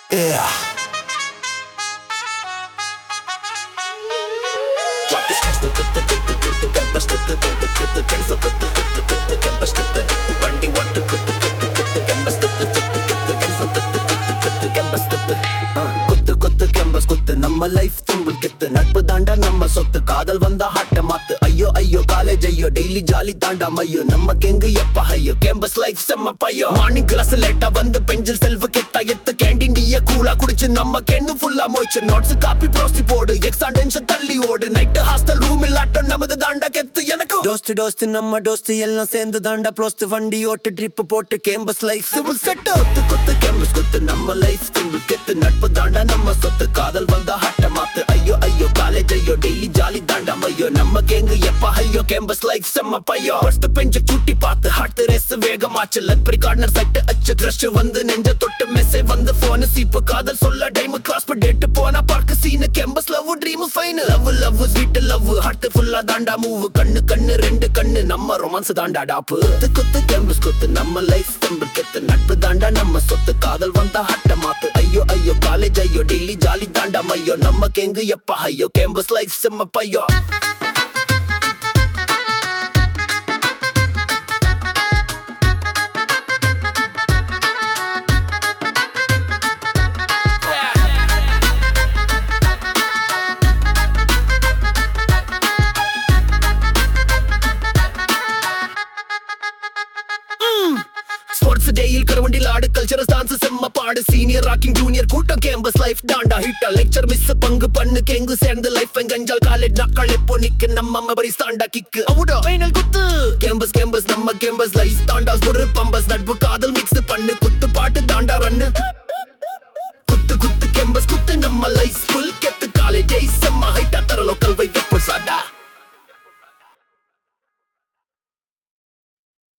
Yeah. குத்து குத்து campus குத்து நம்ம லைஃப் தும்பில் கித்து நட்பு தாண்டா நம்ம சொத்து காதல் வந்தா ஹாட்ட மாத்து ஐயோ ஐயோ காலேஜ் ஐயோ டெய்லி ஜாலி தாண்டா மையோ நமக்கு எங்க எப்ப ஐயோ கேம்பஸ் லைஃப் செம்ம பையோ மார்னிங் கிளாஸ் லேட்டா வந்து பெஞ்சில் செல்வ கெட்டா எத்து கேண்டீன் டீய கூலா குடிச்சு நம்ம கேன்னு ஃபுல்லா மோய்ச்சு நோட்ஸ் காப்பி ப்ரோஸ்டி போடு எக்ஸாம் டென்ஷன் தள்ளி ஓடு நைட்டு ஹாஸ்டல் ரூம் இல்லாட்டம் நமது தாண்டா கெத்து எனக்கு டோஸ்ட் டோஸ்ட் நம்ம டோஸ்ட் எல்லாம் சேர்ந்து தாண்டா ப்ரோஸ்ட் வண்டி ஓட்டு ட்ரிப் போட்டு கேம்பஸ் லைஃப் சிவில் செட் குத்து குத்து கேம்பஸ் குத்து நம்ம லைஃப் சிவில் கெத்து நட்பு தாண்டா நம்ம சொத்து காதல் வந்தா ஹட்ட மாத்து ஐயோ ஐயோ காலேஜ் ஐயோ டெய்லி ஜாலி தாண்டா ஐயோ நம்ம கேங்கு எப்ப ஐயோ கேம்பஸ் லைஃப் செம்ம பையோ ஃபர்ஸ்ட் பெஞ்ச சுட்டி பார்த்து ஹார்ட் ரேஸ் வேகமாச்சு லத்ரி கார்னர் சட்டு அச்சு கிரஷ் வந்து நெஞ்ச தொட்டு மெசேஜ் வந்து போன் சீப்பு காதல் சொல்ல டைம் கிளாஸ் டேட் போனா பார்க்க scene campus love dream fine love love sweet love heart ஃபுல்லா தாண்டா மூவ் கண்ணு கண்ணு ரெண்டு கண்ணு நம்ம ரொமான்ஸ் தாண்டா டாப்பு குத்து குத்து கேம்பஸ் குத்து நம்ம லைஃப் கம்பு கெத்து நட்பு தாண்டா நம்ம சொத்து காதல் வந்தா ஹட்ட மாத்து ஐயோ ஐயோ காலேஜ் ஐயோ டெய்லி ஜாலி தாண்டா மையோ நம்ம கேங்கு எப்ப ஐயோ கேம்பஸ் லைஃப் செம்ம பையோ ஸ்போர்ட்ஸ் டேயில் கரவண்டில் ஆடு கல்ச்சரல் டான்ஸ் செம்ம பாடு சீனியர் ராக்கிங் ஜூனியர் கூட்டம் கேம்பஸ் லைஃப் டாண்டா ஹிட்டா லெக்சர் மிஸ் பங்கு பண்ணு கேங்கு சேர்ந்து லைஃப் எங்கஞ்சால் காலேஜ் நாட்கள் எப்போ நிக்கு நம்ம மெமரிஸ் தாண்டா கிக்கு அவுடா ஃபைனல் குத்து கேம்பஸ் கேம்பஸ் நம்ம கேம்பஸ் லைஃப் தாண்டா ஒரு பம்பஸ் நட்பு காதல் மிக்ஸ் பண்ணு குத்து பாட்டு தாண்டா ரன்னு குத்து குத்து கேம்பஸ் குத்து நம்ம லைஃப்